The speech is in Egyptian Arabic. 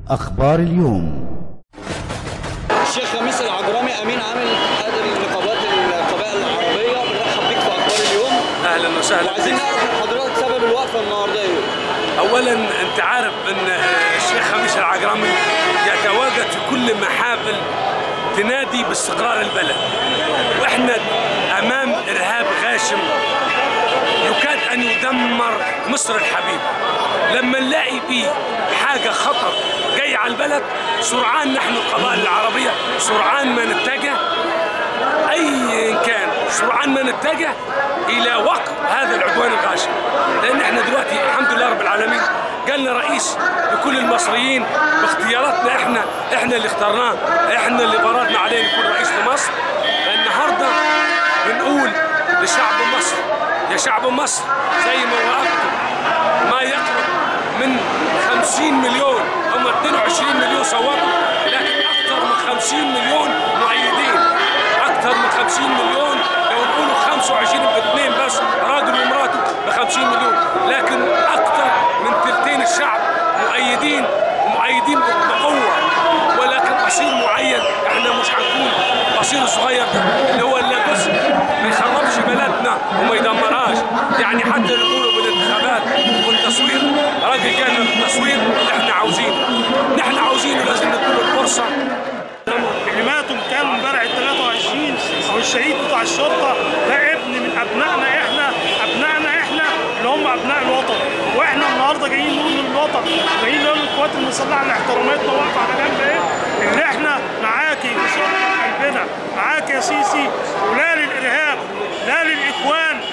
أخبار اليوم الشيخ خميس العجرمي امين عام اتحاد النقابات القبائل العربيه بنرحب بيك في اخبار اليوم اهلا وسهلا وعايزين نعرف من حضرتك سبب الوقفه النهارده ايه اولا انت عارف ان الشيخ خميس العجرمي يتواجد في كل محافل تنادي باستقرار البلد واحنا امام ارهاب غاشم يكاد ان يدمر مصر الحبيبه لما نلاقي فيه حاجه خطر جاي على البلد سرعان نحن القبائل العربيه سرعان ما نتجه اي كان سرعان ما نتجه الى وقف هذا العدوان الغاشم لان احنا دلوقتي الحمد لله رب العالمين جالنا رئيس لكل المصريين باختياراتنا احنا احنا اللي اخترناه احنا اللي فرضنا عليه يكون رئيس لمصر النهارده بنقول لشعب مصر يا شعب مصر زي ما وقفتوا ما يقرب من 50 مليون هم 22 مليون صوتوا لكن اكثر من 50 مليون مؤيدين اكثر من 50 مليون لو نقولوا 25 باثنين بس راجل ومراته ب 50 مليون لكن اكثر من ثلثين الشعب مؤيدين ومؤيدين بقوه ولكن قصير معين احنا مش هنكون قصير الصغير ده اللي هو اللي جزء ما يخربش بلدنا وما يدمرهاش يعني حتى اللي يقولوا بالانتخابات والتصوير راجل جانا بالتصوير اللي احنا عاوزينه اللي احنا عاوزينه لازم نديله الفرصه اللي ماتوا كانوا امبارح ال 23 او الشهيد بتاع الشرطه ده ابن من ابنائنا احنا ابنائنا احنا اللي هم ابناء الوطن واحنا النهارده جايين نقول للوطن جايين نقول للقوات المسلحه ان احتراماتنا واقفه على جنب ايه؟ ان احنا معاكي وصوت قلبنا معاك يا سيسي ولا للارهاب لا للاخوان